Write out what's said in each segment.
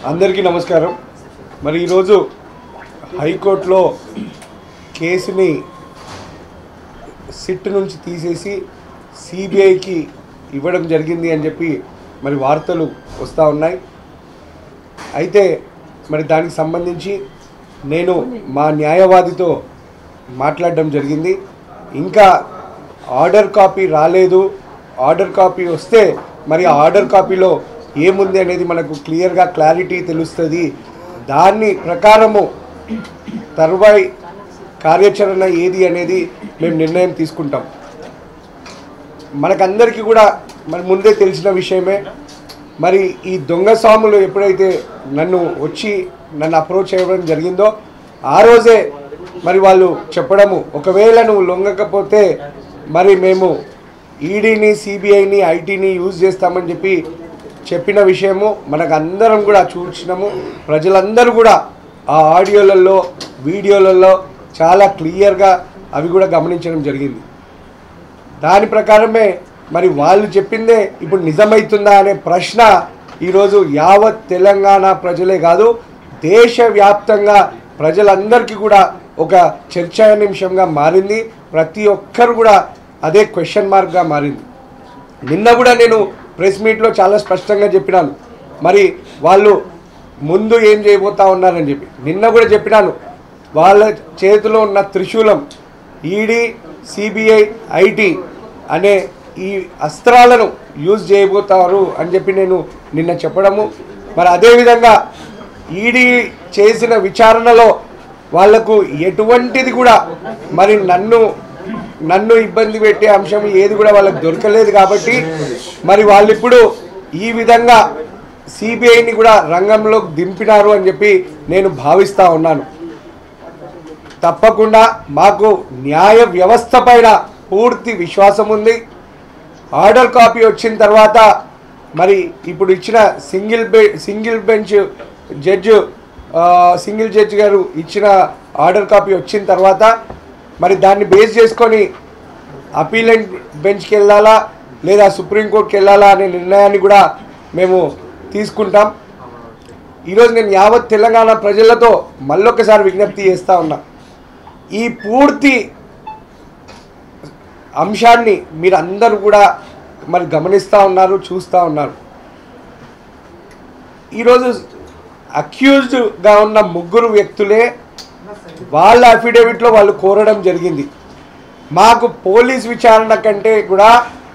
అందరికీ నమస్కారం మరి ఈరోజు హైకోర్టులో కేసుని సిట్ నుంచి తీసేసి సిబిఐకి ఇవ్వడం జరిగింది అని చెప్పి మరి వార్తలు వస్తూ ఉన్నాయి అయితే మరి దానికి సంబంధించి నేను మా న్యాయవాదితో మాట్లాడడం జరిగింది ఇంకా ఆర్డర్ కాపీ రాలేదు ఆర్డర్ కాపీ వస్తే మరి ఆ ఆర్డర్ కాపీలో ఏముంది అనేది మనకు క్లియర్గా క్లారిటీ తెలుస్తుంది దాన్ని ప్రకారము తర్వాయి కార్యాచరణ ఏది అనేది మేము నిర్ణయం తీసుకుంటాం మనకందరికీ కూడా మరి ముందే తెలిసిన విషయమే మరి ఈ దొంగ స్వాములు ఎప్పుడైతే నన్ను వచ్చి నన్ను అప్రోచ్ చేయడం జరిగిందో ఆ రోజే మరి వాళ్ళు చెప్పడము ఒకవేళ నువ్వు లొంగకపోతే మరి మేము ఈడీని సిబిఐని ఐటీని యూజ్ చేస్తామని చెప్పి చెప్పిన విషయము మనకు అందరం కూడా చూసినాము ప్రజలందరూ కూడా ఆ ఆడియోలలో వీడియోలలో చాలా క్లియర్గా అవి కూడా గమనించడం జరిగింది దాని ప్రకారమే మరి వాళ్ళు చెప్పిందే ఇప్పుడు నిజమవుతుందా అనే ప్రశ్న ఈరోజు యావత్ తెలంగాణ ప్రజలే కాదు దేశవ్యాప్తంగా ప్రజలందరికీ కూడా ఒక చర్చానింశంగా మారింది ప్రతి ఒక్కరు కూడా అదే క్వశ్చన్ మార్క్గా మారింది నిన్న కూడా నేను ప్రెస్ మీట్లో చాలా స్పష్టంగా చెప్పినాను మరి వాళ్ళు ముందు ఏం చేయబోతా ఉన్నారని చెప్పి నిన్న కూడా చెప్పినాను వాళ్ళ చేతిలో ఉన్న త్రిశూలం ఈడీ సిబిఐ ఐటీ అనే ఈ అస్త్రాలను యూజ్ చేయబోతారు అని చెప్పి నేను నిన్న చెప్పడము మరి అదేవిధంగా ఈడీ చేసిన విచారణలో వాళ్లకు ఎటువంటిది కూడా మరి నన్ను నన్ను ఇబ్బంది పెట్టే అంశం ఏది కూడా వాళ్ళకి దొరకలేదు కాబట్టి మరి వాళ్ళు ఇప్పుడు ఈ విధంగా సిబిఐని కూడా రంగంలోకి దింపినారు అని చెప్పి నేను భావిస్తూ ఉన్నాను తప్పకుండా మాకు న్యాయ వ్యవస్థ పైన పూర్తి విశ్వాసం ఉంది ఆర్డర్ కాపీ వచ్చిన తర్వాత మరి ఇప్పుడు ఇచ్చిన సింగిల్ బె single bench judge single judge గారు ఇచ్చిన ఆర్డర్ కాపీ వచ్చిన తర్వాత మరి దాన్ని బేస్ చేసుకొని అపీలెంట్ బెంచ్కి వెళ్ళాలా లేదా సుప్రీంకోర్టుకి వెళ్ళాలా అనే నిర్ణయాన్ని కూడా మేము తీసుకుంటాం ఈరోజు నేను యావత్ తెలంగాణ ప్రజలతో మళ్ళొకసారి విజ్ఞప్తి చేస్తూ ఉన్నా ఈ పూర్తి అంశాన్ని మీరు అందరూ కూడా మరి గమనిస్తూ ఉన్నారు చూస్తూ ఉన్నారు ఈరోజు అక్యూజ్డ్గా ఉన్న ముగ్గురు వ్యక్తులే వాళ్ళ అఫిడేవిట్లో వాళ్ళు కోరడం జరిగింది మాకు పోలీస్ విచారణ కంటే కూడా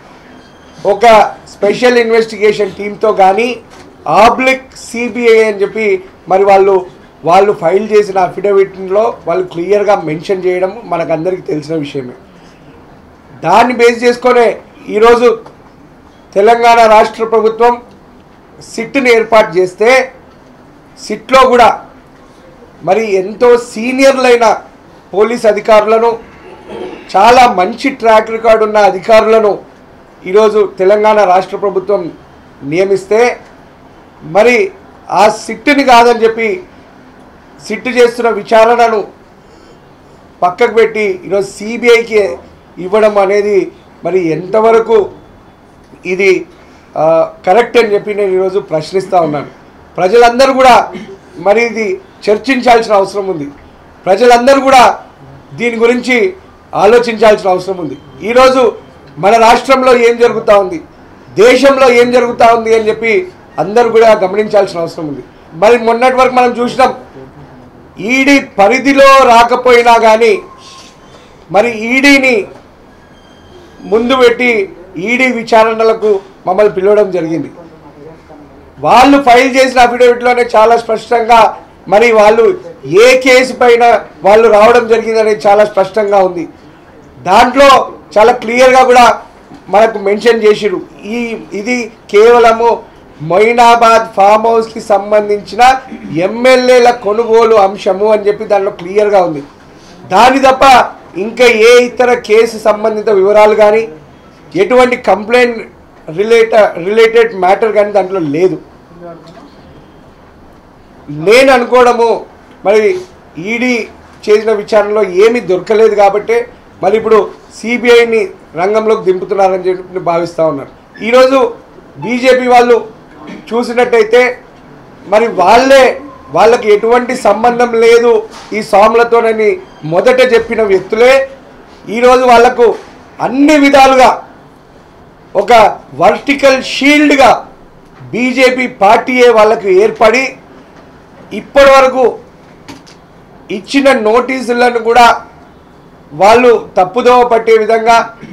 ఒక స్పెషల్ ఇన్వెస్టిగేషన్ టీంతో కానీ ఆబ్లిక్ సిబిఐ అని చెప్పి మరి వాళ్ళు వాళ్ళు ఫైల్ చేసిన అఫిడవిట్లో వాళ్ళు క్లియర్గా మెన్షన్ చేయడం మనకందరికీ తెలిసిన విషయమే దాన్ని బేస్ చేసుకొనే ఈరోజు తెలంగాణ రాష్ట్ర ప్రభుత్వం సిట్ని ఏర్పాటు చేస్తే సిట్లో కూడా మరి ఎంతో సీనియర్లైన పోలీస్ అధికారులను చాలా మంచి ట్రాక్ రికార్డు ఉన్న అధికారులను ఈరోజు తెలంగాణ రాష్ట్ర ప్రభుత్వం నియమిస్తే మరి ఆ సిట్టుని కాదని చెప్పి సిట్టు చేస్తున్న విచారణను పక్కకు పెట్టి ఈరోజు సిబిఐకి ఇవ్వడం అనేది మరి ఎంతవరకు ఇది ఆ, కరెక్ట్ అని చెప్పి నేను ఈరోజు ప్రశ్నిస్తూ ఉన్నాను ప్రజలందరూ కూడా మరి ఇది చర్చించాల్సిన అవసరం ఉంది ప్రజలందరూ కూడా దీని గురించి ఆలోచించాల్సిన అవసరం ఉంది ఈరోజు మన రాష్ట్రంలో ఏం జరుగుతూ ఉంది దేశంలో ఏం జరుగుతూ ఉంది అని చెప్పి అందరూ కూడా గమనించాల్సిన అవసరం ఉంది మరి మొన్నటి వరకు మనం చూసినాం ఈడీ పరిధిలో రాకపోయినా కానీ మరి ఈడీని ముందు పెట్టి ఈడీ విచారణలకు మమ్మల్ని పిలవడం జరిగింది వాళ్ళు ఫైల్ చేసిన అఫిడవిట్లోనే చాలా స్పష్టంగా మరి వాళ్ళు ఏ కేసు పైన వాళ్ళు రావడం జరిగిందనేది చాలా స్పష్టంగా ఉంది దాంట్లో చాలా క్లియర్గా కూడా మనకు మెన్షన్ చేసిరు ఈ ఇది కేవలము మొయినాబాద్ ఫామ్ హౌస్కి సంబంధించిన ఎమ్మెల్యేల కొనుగోలు అంశము అని చెప్పి దాంట్లో క్లియర్గా ఉంది దాని తప్ప ఇంకా ఏ ఇతర కేసు సంబంధిత వివరాలు కానీ ఎటువంటి కంప్లైంట్ రిలేట రిలేటెడ్ మ్యాటర్ కానీ దాంట్లో లేదు నేను అనుకోవడము మరి ఈడీ చేసిన విచారణలో ఏమీ దొరకలేదు కాబట్టి మరి ఇప్పుడు సిబిఐని రంగంలోకి దింపుతున్నారని చెప్పి భావిస్తూ ఉన్నారు ఈరోజు బీజేపీ వాళ్ళు చూసినట్టయితే మరి వాళ్ళే వాళ్ళకి ఎటువంటి సంబంధం లేదు ఈ స్వాములతోనని మొదట చెప్పిన వ్యక్తులే ఈరోజు వాళ్లకు అన్ని విధాలుగా ఒక వర్టికల్ షీల్డ్గా బీజేపీ పార్టీయే వాళ్ళకు ఏర్పడి ఇప్పటి వరకు ఇచ్చిన నోటీసులను కూడా వాళ్ళు తప్పుదోవ పట్టే విధంగా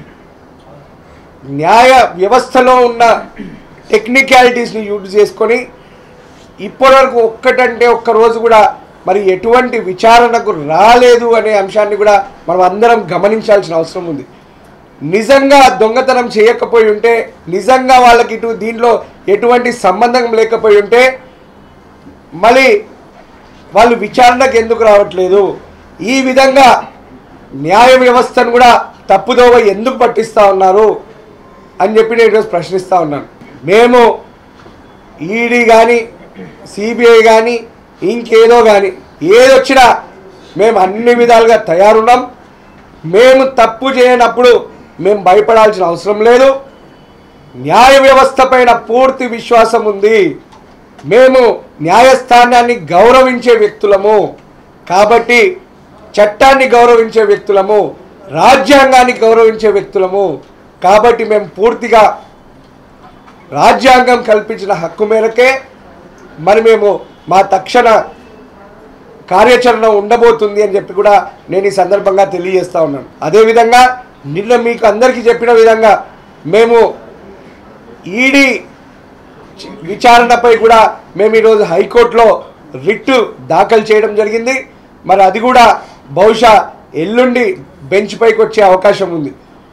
న్యాయ వ్యవస్థలో ఉన్న టెక్నికాలిటీస్ని యూజ్ చేసుకొని ఇప్పటివరకు ఒక్కటంటే ఒక్క రోజు కూడా మరి ఎటువంటి విచారణకు రాలేదు అనే అంశాన్ని కూడా మనం అందరం గమనించాల్సిన అవసరం ఉంది నిజంగా దొంగతనం చేయకపోయి ఉంటే నిజంగా వాళ్ళకి ఇటు దీంట్లో ఎటువంటి సంబంధం లేకపోయి ఉంటే మళ్ళీ వాళ్ళు విచారణకు ఎందుకు రావట్లేదు ఈ విధంగా న్యాయ వ్యవస్థను కూడా తప్పుదోవ ఎందుకు పట్టిస్తూ ఉన్నారు అని చెప్పి నేను ఈరోజు ప్రశ్నిస్తూ ఉన్నాను మేము ఈడీ కానీ సిబిఐ కానీ ఇంకేదో కానీ ఏదొచ్చినా మేము అన్ని విధాలుగా తయారున్నాం మేము తప్పు చేయనప్పుడు మేము భయపడాల్సిన అవసరం లేదు న్యాయ వ్యవస్థ పైన పూర్తి విశ్వాసం ఉంది మేము న్యాయస్థానాన్ని గౌరవించే వ్యక్తులము కాబట్టి చట్టాన్ని గౌరవించే వ్యక్తులము రాజ్యాంగాన్ని గౌరవించే వ్యక్తులము కాబట్టి మేము పూర్తిగా రాజ్యాంగం కల్పించిన హక్కు మేరకే మరి మేము మా తక్షణ కార్యాచరణ ఉండబోతుంది అని చెప్పి కూడా నేను ఈ సందర్భంగా తెలియజేస్తా ఉన్నాను అదేవిధంగా నిన్న మీకు అందరికీ చెప్పిన విధంగా మేము ఈడీ విచారణపై కూడా మేము ఈరోజు హైకోర్టులో రిట్ దాఖలు చేయడం జరిగింది మరి అది కూడా బహుశా ఎల్లుండి బెంచ్ పైకి వచ్చే అవకాశం ఉంది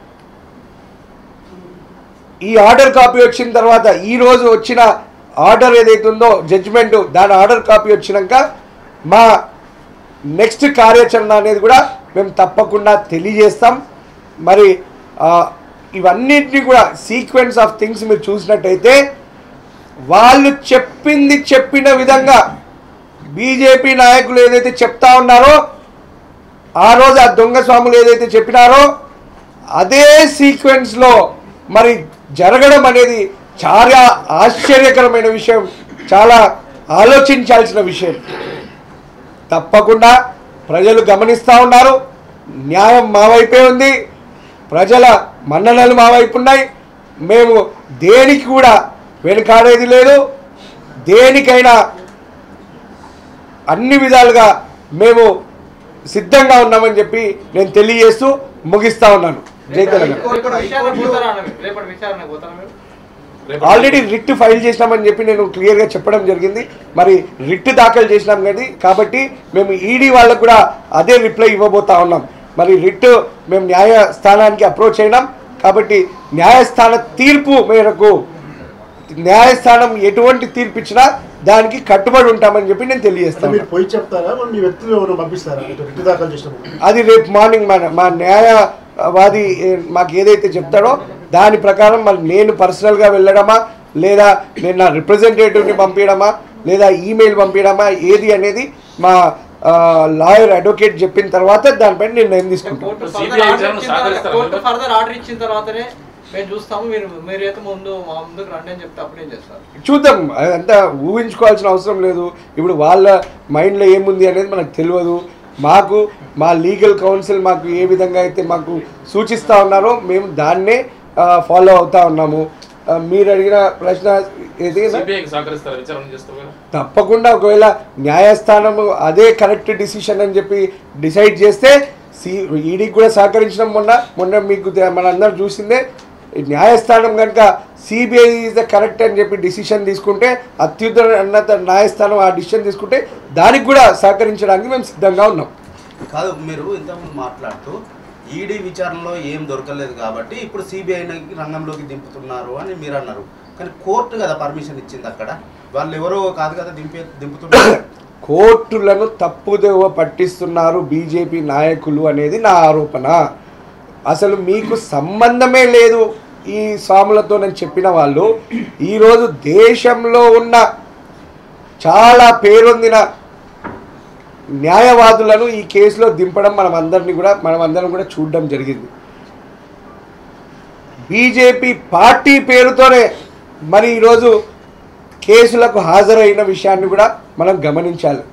ఈ ఆర్డర్ కాపీ వచ్చిన తర్వాత ఈ రోజు వచ్చిన ఆర్డర్ ఏదైతే ఉందో జడ్జిమెంట్ దాని ఆర్డర్ కాపీ వచ్చినాక మా నెక్స్ట్ కార్యాచరణ అనేది కూడా మేము తప్పకుండా తెలియజేస్తాం మరి ఆ, ఇవన్నిటిని కూడా సీక్వెన్స్ ఆఫ్ థింగ్స్ మీరు చూసినట్టయితే వాళ్ళు చెప్పింది చెప్పిన విధంగా బీజేపీ నాయకులు ఏదైతే చెప్తా ఉన్నారో ఆ రోజు ఆ దొంగ స్వాములు ఏదైతే చెప్పినారో అదే సీక్వెన్స్లో మరి జరగడం అనేది చాలా ఆశ్చర్యకరమైన విషయం చాలా ఆలోచించాల్సిన విషయం తప్పకుండా ప్రజలు గమనిస్తూ ఉన్నారు న్యాయం మా వైపే ఉంది ప్రజల మన్ననలు మా వైపు ఉన్నాయి మేము దేనికి కూడా వెనుకాడేది లేదు దేనికైనా అన్ని విధాలుగా మేము సిద్ధంగా ఉన్నామని చెప్పి నేను తెలియజేస్తూ ముగిస్తా ఉన్నాను జై తెలంగాణ రేపటి విచారణకు పోతారా అన్న మీరు? రేపటి విచారణకు పోతారా మీరు ఆల్రెడీ రిట్ ఫైల్ చేసినామని చెప్పి నేను క్లియర్గా చెప్పడం జరిగింది మరి రిట్ దాఖలు చేసినాం కదా కాబట్టి మేము ఈడీ వాళ్ళకు కూడా అదే రిప్లై ఇవ్వబోతా ఉన్నాం మరి రిట్ మేము న్యాయస్థానానికి అప్రోచ్ అయినాం కాబట్టి న్యాయస్థాన తీర్పు మేరకు న్యాయస్థానం ఎటువంటి తీర్పు ఇచ్చినా దానికి కట్టుబడి ఉంటామని చెప్పి నేను అంటే తెలియజేస్తాను మీరు పోయి చెప్తారా మరి మీ వ్యక్తులు ఎవరు పంపిస్తారా ఇటు రిట్ దాఖలు చేసినప్పుడు అది రేపు మార్నింగ్ మన మా న్యాయవాది ఏ- మాకు ఏదైతే చెప్తాడో దాని ప్రకారం మరి నేను పర్సనల్గా వెళ్ళడమా లేదా నేను నా రిప్రజెంటేటివ్ని పంపించడమా లేదా ఈమెయిల్ పంపించడమా ఏది అనేది మా లాయర్ అడ్వకేట్ చెప్పిన తర్వాత దానిపైన నిర్ణయం తీసుకుంటాం కోర్టు CBI ఫర్దర్ ఆర్డర్ విచారణ ఇచ్చిన తర్వాత- సహకరిస్తారా కోర్టు మీరు? ఫర్దర్ ఆర్డర్ ఇచ్చిన తర్వాతనే మేము చూస్తాము మీరు మీరైతే ముందు మా ముందుకు రండి అని చెప్తే అప్పుడేం చేస్తారు చూద్దాం అదంతా ఊహించుకోవాల్సిన అవసరం లేదు ఇప్పుడు వాళ్ళ మైండ్లో ఏముంది అనేది మనకు తెలియదు మాకు మా లీగల్ కౌన్సిల్ మాకు ఏ విధంగా అయితే మాకు సూచిస్తూ ఉన్నారో మేము దాన్నే ఫాలో అవుతా ఉన్నాము ఆ, మీరు అడిగిన ప్రశ్న ఏది సిబిఐకి సహకరిస్తారా విచారణ చేస్తావు కదా తప్పకుండా ఒకవేళ న్యాయస్థానం అదే కరెక్ట్ డిసిషన్ అని చెప్పి డిసైడ్ చేస్తే సి ఈడీకి కూడా సహకరించడం మొన్న మొన్న మీకు తె- మనందరం చూసిందే ఈ న్యాయస్థానం కనుక సిబిఐ ఈజ్ ద కరెక్ట్ అని చెప్పి డిసిషన్ తీసుకుంటే అత్యున్నత న్యాయస్థానం ఆ డిసిషన్ తీసుకుంటే దానికి కూడా సహకరించడానికి మేము సిద్ధంగా ఉన్నాం కాదు మీరు ఇంతకుముందు మాట్లాడుతూ ఈడీ విచారణలో ఏం దొరకలేదు కాబట్టి ఇప్పుడు సిబిఐని రంగంలోకి దింపుతున్నారు అని మీరు అన్నారు కానీ కోర్టు కదా పర్మిషన్ ఇచ్చింది అక్కడ వాళ్ళు ఎవరో కాదు కదా దింపే దింపుతున్నారు కోర్టులను తప్పుదోవ పట్టిస్తున్నారు బీజేపీ నాయకులు అనేది నా ఆరోపణ అసలు మీకు సంబంధమే లేదు ఈ స్వాములతో నేను చెప్పిన వాళ్ళు ఈరోజు దేశంలో ఉన్న చాలా పేరొందిన న్యాయవాదులను ఈ కేసులో దింపడం మనం అందరినీ కూడా మనం అందరం కూడా చూడడం జరిగింది బీజేపీ పార్టీ పేరుతోనే మరి ఈరోజు కేసులకు హాజరైన విషయాన్ని కూడా మనం గమనించాలి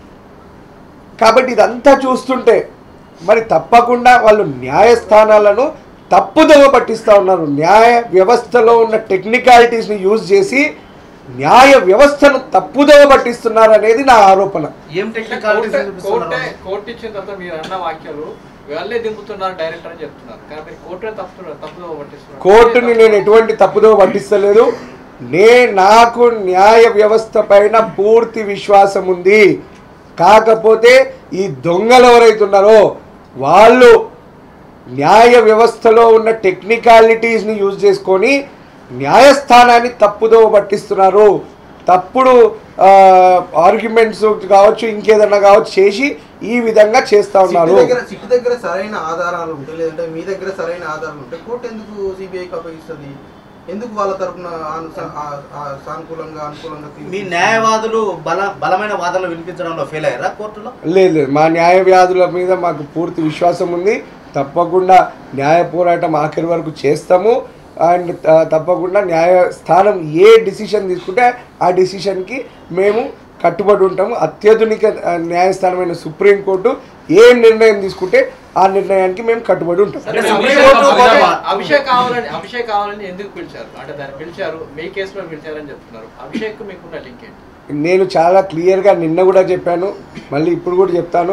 కాబట్టి ఇదంతా చూస్తుంటే మరి తప్పకుండా వాళ్ళు న్యాయస్థానాలను తప్పుదోవ పట్టిస్తూ ఉన్నారు న్యాయ వ్యవస్థలో ఉన్న టెక్నికాలిటీస్ని యూజ్ చేసి న్యాయ వ్యవస్థను తప్పుదోవ పట్టిస్తున్నారు అనేది నా ఆరోపణ ఏం టెక్నికాలిటీస్ కోర్టే చూపిస్తున్నారు కోర్టే కోర్టు ఇచ్చిన తర్వాత మీరు అన్న వాక్యాలు వాళ్ళే దింపుతున్నారు డైరెక్టర్ అని చెప్తున్నారు కానీ మీరు కోర్టునే తప్పుతున్నారు తప్పుదో పట్టిస్తున్నారు కోర్టుని నేను ఎటువంటి తప్పుదో పట్టిస్తలేదు నే నాకు న్యాయ వ్యవస్థ పైన పూర్తి విశ్వాసం ఉంది కాకపోతే ఈ దొంగలు ఎవరైతే ఉన్నారో వాళ్ళు న్యాయ వ్యవస్థలో ఉన్న టెక్నికాలిటీస్ని యూజ్ చేసుకొని న్యాయస్థానాన్ని తప్పుదో పట్టిస్తున్నారు తప్పుడు ఆర్గ్యుమెంట్స్ కావచ్చు ఇంకేదన్నా కావచ్చు చేసి ఈ విధంగా చేస్తా సిట్ ఉన్నారు దగ్గర సిట్ దగ్గర సరైన ఆధారాలు ఉంటాయి లేదంటే మీ దగ్గర సరైన ఆధారాలు ఉంటాయి కోర్టు ఎందుకు సిబిఐకి అప్పగిస్తుంది ఎందుకు వాళ్ళ తరపున ఆను- ఆ- ఆ సానుకూలంగా అనుకూలంగా తీర్పు మీ న్యాయవాదులు బల బలమైన వాదనలు వినిపించడంలో ఫెయిల్ అయ్యారా కోర్టులో లేదు లేదు మా న్యాయ వ్యాధుల మీద మాకు పూర్తి విశ్వాసం ఉంది తప్పకుండా న్యాయ పోరాటం ఆఖరి వరకు చేస్తాము అండ్ త- తప్పకుండా న్యాయస్థానం ఏ డిసిషన్ తీసుకుంటే ఆ డిసిషన్కి మేము కట్టుబడి ఉంటాము అత్యాధునిక ఆ, న్యాయస్థానమైన సుప్రీంకోర్టు ఏ నిర్ణయం తీసుకుంటే ఆ నిర్ణయానికి మేము కట్టుబడి ఉంటాం సరే, అంటే అభిషేక్ సుప్రీంకోర్టు అభిషేక్- ఒక- అభిషేక్ కావాలని అభిషేక్ కావాలని ఎందుకు పిలిచారు అంటే దాన్ని పిలిచారు మీ కేసులో పిలిచారని చెప్తున్నారు అభిషేక్ మీకున్న లింక్ ఏంటి నేను చాలా క్లియర్గా నిన్న కూడా చెప్పాను మళ్ళీ ఇప్పుడు కూడా చెప్తాను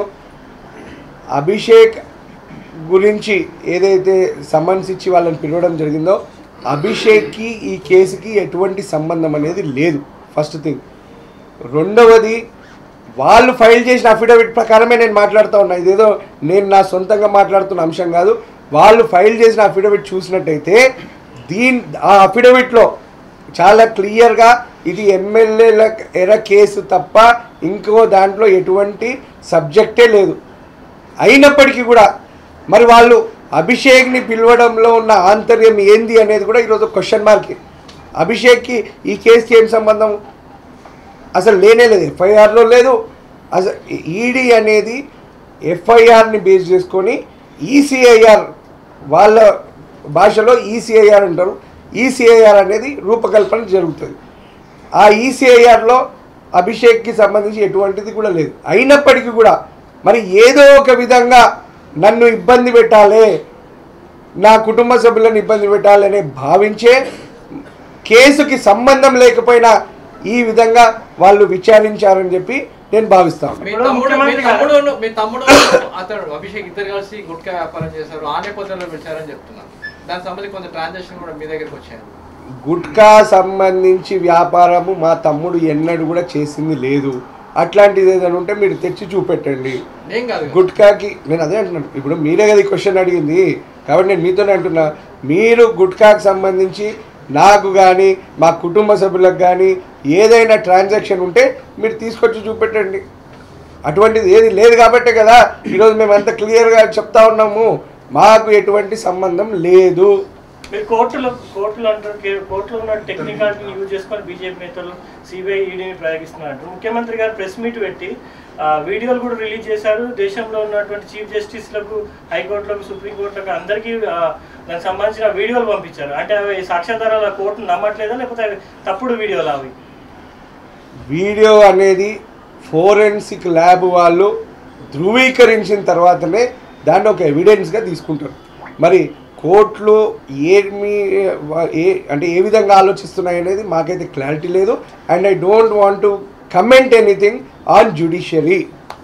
అభిషేక్ గురించి ఏదైతే సమన్స్ ఇచ్చి వాళ్ళని పిలవడం జరిగిందో అభిషేక్కి ఈ కేసుకి ఎటువంటి సంబంధం అనేది లేదు ఫస్ట్ థింగ్ రెండవది వాళ్ళు ఫైల్ చేసిన అఫిడవిట్ ప్రకారమే నేను మాట్లాడుతూ ఉన్నా ఇదేదో నేను నా సొంతంగా మాట్లాడుతున్న అంశం కాదు వాళ్ళు ఫైల్ చేసిన అఫిడవిట్ చూసినట్టయితే దీని ఆ అఫిడవిట్లో చాలా క్లియర్గా ఇది ఎమ్మెల్యేల ఎర కేసు తప్ప ఇంకో దాంట్లో ఎటువంటి సబ్జెక్టే లేదు అయినప్పటికీ కూడా మరి వాళ్ళు అభిషేక్ని పిలవడంలో ఉన్న ఆంతర్యం ఏంది అనేది కూడా ఈరోజు క్వశ్చన్ మార్క్ అభిషేక్కి ఈ కేసుకి ఏం సంబంధం అసలు లేనే లేదు ఎఫ్ఐఆర్లో లేదు అసలు ఈడీ అనేది ఎఫ్ఐఆర్ని బేస్ చేసుకొని ఈసీఐఆర్ వాళ్ళ భాషలో ఈసీఐఆర్ అంటారు ఈసీఐఆర్ అనేది రూపకల్పన జరుగుతుంది ఆ ఈసీఐఆర్లో అభిషేక్కి సంబంధించి ఎటువంటిది కూడా లేదు అయినప్పటికీ కూడా మరి ఏదో ఒక విధంగా నన్ను ఇబ్బంది పెట్టాలి నా కుటుంబ సభ్యులను ఇబ్బంది పెట్టాలని భావించే కేసుకి సంబంధం లేకపోయినా ఈ విధంగా వాళ్ళు విచారించారని చెప్పి నేను భావిస్తాను మీ ఇప్పుడు తమ్ముడు మీ ముఖ్యమంత్రి గారు- తమ్ముడు మీ తమ్ముడు అతడు అభిషేక్ ఇద్దరు కలిసి గుట్కా వ్యాపారం చేశారు ఆ నేపథ్యంలో పిలిచారని చెప్తున్నారు దానికి సంబంధించి కొంత ట్రాన్సాక్షన్ కూడా మీ దగ్గరికి వచ్చాయి గుట్కా సంబంధించి వ్యాపారము మా తమ్ముడు ఎన్నడూ కూడా చేసింది లేదు అట్లాంటిది ఏదైనా ఉంటే మీరు తెచ్చి చూపెట్టండి నేను కాదు కదా. గుట్కాకి నేను అదే అంటున్నాను ఇప్పుడు మీరే కదా ఈ క్వశ్చన్ అడిగింది కాబట్టి నేను మీతోనే అంటున్నా మీరు గుట్కాకి సంబంధించి నాకు కానీ మా కుటుంబ సభ్యులకు కానీ ఏదైనా ట్రాన్సాక్షన్ ఉంటే మీరు తీసుకొచ్చి చూపెట్టండి అటువంటిది ఏది లేదు కాబట్టే కదా ఈరోజు మేము అంత క్లియర్గా చెప్తా ఉన్నాము మాకు ఎటువంటి సంబంధం లేదు మీరు కోర్టులో కోర్టులో అంటారు కే- కోర్టులో ఉన్న టెక్నికాలిటీని యూజ్ చేసుకొని బీజేపీ నేతలు సిబిఐ ఈడీని ప్రయోగిస్తున్నారు ముఖ్యమంత్రి గారు ప్రెస్ మీట్ పెట్టి ఆ, వీడియోలు కూడా రిలీజ్ చేశారు దేశంలో ఉన్నటువంటి చీఫ్ జస్టిస్లకు హైకోర్టులకు సుప్రీంకోర్టులకు అందరికీ ఆ, దానికి సంబంధించిన వీడియోలు పంపించారు అంటే అవి సాక్ష్యాధారాల కోర్టును నమ్మట్లేదా లేకపోతే అవి తప్పుడు వీడియోలు అవి వీడియో అనేది ఫోరెన్సిక్ ల్యాబ్ వాళ్ళు ధృవీకరించిన తర్వాతనే దాన్ని ఒక ఎవిడెన్స్గా తీసుకుంటారు మరి కోర్టులు ఏమి ఏ అంటే ఏ విధంగా ఆలోచిస్తున్నాయి అనేది మాకైతే క్లారిటీ లేదు and I don't want to comment anything on judiciary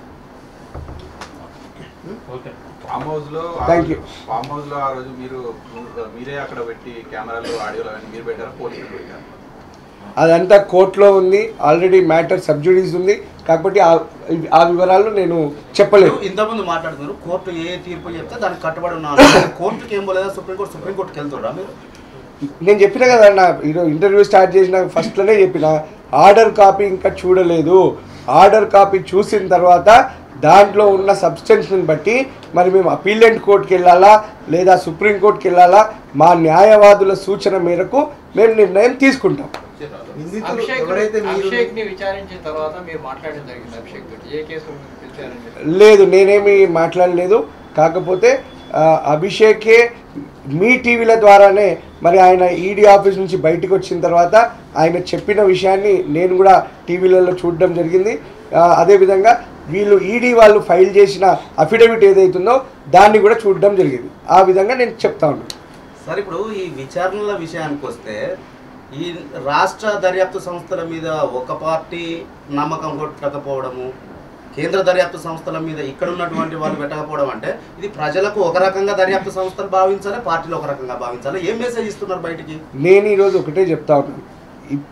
okay farm house లో Thank you. ఫామ్ హౌస్ లో ఆ రోజు మీరు మీరే అక్కడ పెట్టి కెమెరాలు ఆడియోలు అవన్నీ మీరు పెట్టారా పోలీసులు పెట్టారు అదంతా కోర్టులో ఉంది ఆల్రెడీ మ్యాటర్ సబ్జుడీస్ ఉంది కాబట్టి ఆ- ఆ వివరాలు నేను చెప్పలేను మీరు ఇంతకుముందు మాట్లాడుతున్నారు కోర్టు ఏ తీర్పు చెప్తే దానికి కట్టుబడి ఉన్నారు కోర్టుకి ఏం పోలేదా సుప్రీంకోర్టు సుప్రీంకోర్టుకి వెళ్తురా మీరు నేను చెప్పిన కదా నా ఈరోజు ఇంటర్వ్యూ స్టార్ట్ చేసిన ఫస్ట్లోనే చెప్పిన ఆర్డర్ కాపీ ఇంకా చూడలేదు ఆర్డర్ కాపీ చూసిన తర్వాత దాంట్లో ఉన్న సబ్స్టెన్స్ని బట్టి మరి మేము అపీలెంట్ కోర్టుకి వెళ్ళాలా లేదా సుప్రీం కోర్టుకి వెళ్ళాలా మా న్యాయవాదుల సూచన మేరకు మేము నిర్ణయం తీసుకుంటాం నిందితులు అభిషేక్ ఎవరైతే మీరు అభిషేక్ ని విచారించిన తర్వాత మీరు మాట్లాడడం జరిగింది అభిషేక్ తోటి ఏ కేసు పిలిచారని చెప్పి లేదు నేనేమి మాట్లాడలేదు కాకపోతే ఆ, అభిషేకే మీ టీవీల ద్వారానే మరి ఆయన ఈడీ ఆఫీస్ నుంచి బయటకు వచ్చిన తర్వాత ఆయన చెప్పిన విషయాన్ని నేను కూడా టీవీలలో చూడడం జరిగింది ఆ, అదేవిధంగా వీళ్ళు ఈడీ వాళ్ళు ఫైల్ చేసిన అఫిడవిట్ ఏదైతుందో దాన్ని కూడా చూడడం జరిగింది ఆ విధంగా నేను చెప్తా ఉన్నాను సార్ ఇప్పుడు ఈ విచారణల విషయానికి వస్తే ఈ రాష్ట్ర దర్యాప్తు సంస్థల మీద ఒక పార్టీ నమ్మకం కొట్టకపోవడము కేంద్ర దర్యాప్తు సంస్థల మీద ఇక్కడ ఉన్నటువంటి వాళ్ళు పెట్టకపోవడం అంటే ఇది ప్రజలకు ఒక రకంగా దర్యాప్తు సంస్థలు భావించాలి పార్టీలు ఒక రకంగా భావించాలి ఏం మెసేజ్ ఇస్తున్నారు బయటికి నేను ఈరోజు ఒకటే చెప్తా ఉన్నాను ఇ-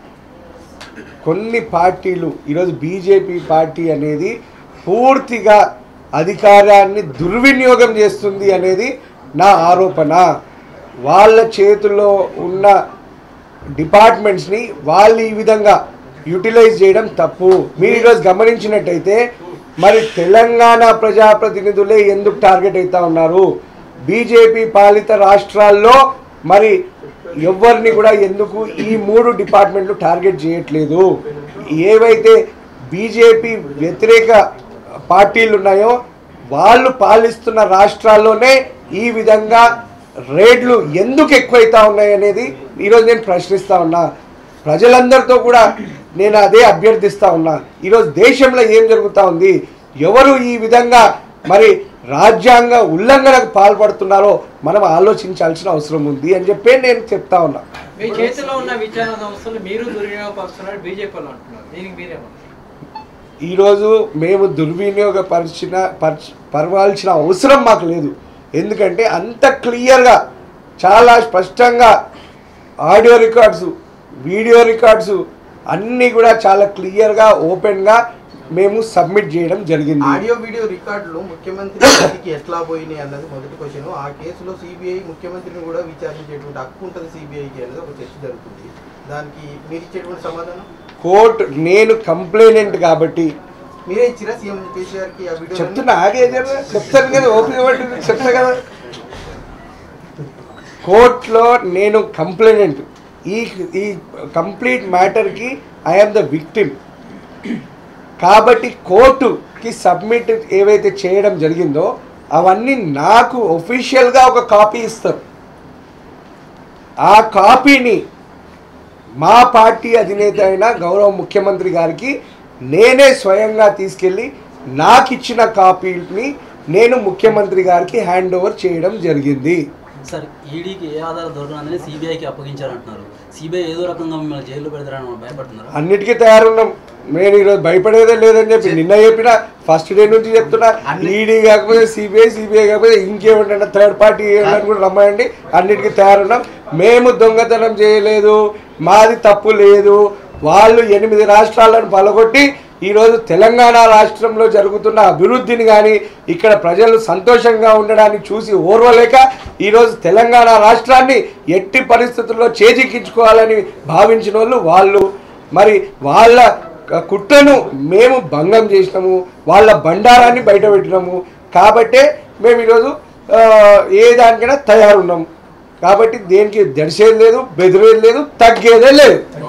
కొన్ని పార్టీలు ఈరోజు బీజేపీ పార్టీ అనేది పూర్తిగా అధికారాన్ని దుర్వినియోగం చేస్తుంది అనేది నా ఆరోపణ వాళ్ళ చేతుల్లో ఉన్న డిపార్ట్మెంట్స్ని వాళ్ళు ఈ విధంగా యూటిలైజ్ చేయడం తప్పు మీరు ఈరోజు గమనించినట్టయితే మరి తెలంగాణ ప్రజాప్రతినిధులే ఎందుకు టార్గెట్ అవుతా ఉన్నారు బీజేపీ పాలిత రాష్ట్రాల్లో మరి ఎవరిని కూడా ఎందుకు ఈ మూడు డిపార్ట్మెంట్లు టార్గెట్ చేయట్లేదు ఏవైతే బీజేపీ వ్యతిరేక పార్టీలు ఉన్నాయో వాళ్ళు పాలిస్తున్న రాష్ట్రాల్లోనే ఈ విధంగా రేట్లు ఎందుకు ఎక్కువైతా ఉన్నాయి అనేది ఈరోజు నేను ప్రశ్నిస్తా ఉన్నా ప్రజలందరితో కూడా నేను అదే అభ్యర్థిస్తా ఉన్నా ఈరోజు దేశంలో ఏం జరుగుతూ ఉంది ఎవరు ఈ విధంగా మరి రాజ్యాంగ ఉల్లంఘనకు పాల్పడుతున్నారో మనం ఆలోచించాల్సిన అవసరం ఉంది అని చెప్పి నేను చెప్తా ఉన్నా మీ చేతిలో ఉన్న విచారణ సంస్థలు మీరు దుర్వినియోగపరుస్తున్నారు బీజేపీ వాళ్ళు అంటున్నారు దీనికి మీరేమన్నారు ఈరోజు మేము దుర్వినియోగపరిచిన పరచ పరవాల్సిన అవసరం మాకు లేదు ఎందుకంటే అంత క్లియర్గా చాలా స్పష్టంగా ఆడియో రికార్డ్స్ వీడియో రికార్డ్స్ అన్నీ కూడా చాలా క్లియర్గా ఓపెన్గా మేము సబ్మిట్ చేయడం జరిగింది ఆడియో వీడియో రికార్డులు ముఖ్యమంత్రి ఇంటికి ఎట్లా పోయినాయి అన్నది మొదటి క్వశ్చన్ ఆ కేసులో సిబిఐ ముఖ్యమంత్రిని కూడా విచారించేటువంటి హక్కు ఉంటుంది సిబిఐకి అనేది ఒక చర్చ జరుగుతుంది దానికి మీరు ఇచ్చేటువంటి సమాధానం కోర్టు నేను కంప్లైనెంట్ కాబట్టి మీరే ఇచ్చిరా సీఎం కేసీఆర్ కి ఆ వీడియో చెప్తున్నా ఆగే జర. చెప్తాను కదా ఓపిక పట్టి చెప్తా కదా కోర్టులో నేను కంప్లైనెంట్ ఈ ఈ కంప్లీట్ మ్యాటర్కి ఐఎమ్ ద విక్టిమ్ కాబట్టి కోర్టుకి సబ్మిట్ ఏవైతే చేయడం జరిగిందో అవన్నీ నాకు ఒఫీషియల్గా ఒక కాపీ ఇస్తారు ఆ కాపీని మా పార్టీ అధినేత అయిన గౌరవ ముఖ్యమంత్రి గారికి నేనే స్వయంగా తీసుకెళ్ళి నాకు ఇచ్చిన కాపీని నేను ముఖ్యమంత్రి గారికి హ్యాండ్ ఓవర్ చేయడం జరిగింది సార్ ఈడీకి ఏ ఆధారం దొరకనందని సిబిఐకి అప్పగించారంటున్నారు సిబిఐ ఏదో రకంగా మిమ్మల్ని జైల్లో పెడతారని మనం భయపడుతున్నారు అన్నిటికీ తయారున్నాం నేను ఈరోజు భయపడేదే లేదని చెప్పి నిన్న చెప్పిన ఫస్ట్ డే నుంచి చెప్తున్నా ఈడీ కాకపోతే సిబిఐ సిబిఐ కాకపోతే ఇంకేమంటే థర్డ్ పార్టీ ఏమన్నా కూడా రమ్మండి అన్నిటికీ తయారున్నాం మేము దొంగతనం చేయలేదు మాది తప్పు లేదు వాళ్ళు ఎనిమిది రాష్ట్రాలను పలగొట్టి ఈరోజు తెలంగాణ రాష్ట్రంలో జరుగుతున్న అభివృద్ధిని కానీ ఇక్కడ ప్రజలు సంతోషంగా ఉండడాన్ని చూసి ఓర్వలేక ఈరోజు తెలంగాణ రాష్ట్రాన్ని ఎట్టి పరిస్థితుల్లో చేజిక్కించుకోవాలని భావించిన వాళ్ళు వాళ్ళు మరి వాళ్ళ కుట్రను మేము భంగం చేసినాము వాళ్ళ బండారాన్ని బయటపెట్టినాము కాబట్టే మేము ఈరోజు ఆ, ఏ దానికైనా తయారున్నాము కాబట్టి దేనికి దడిసేది లేదు బెదిరేది లేదు తగ్గేదే లేదు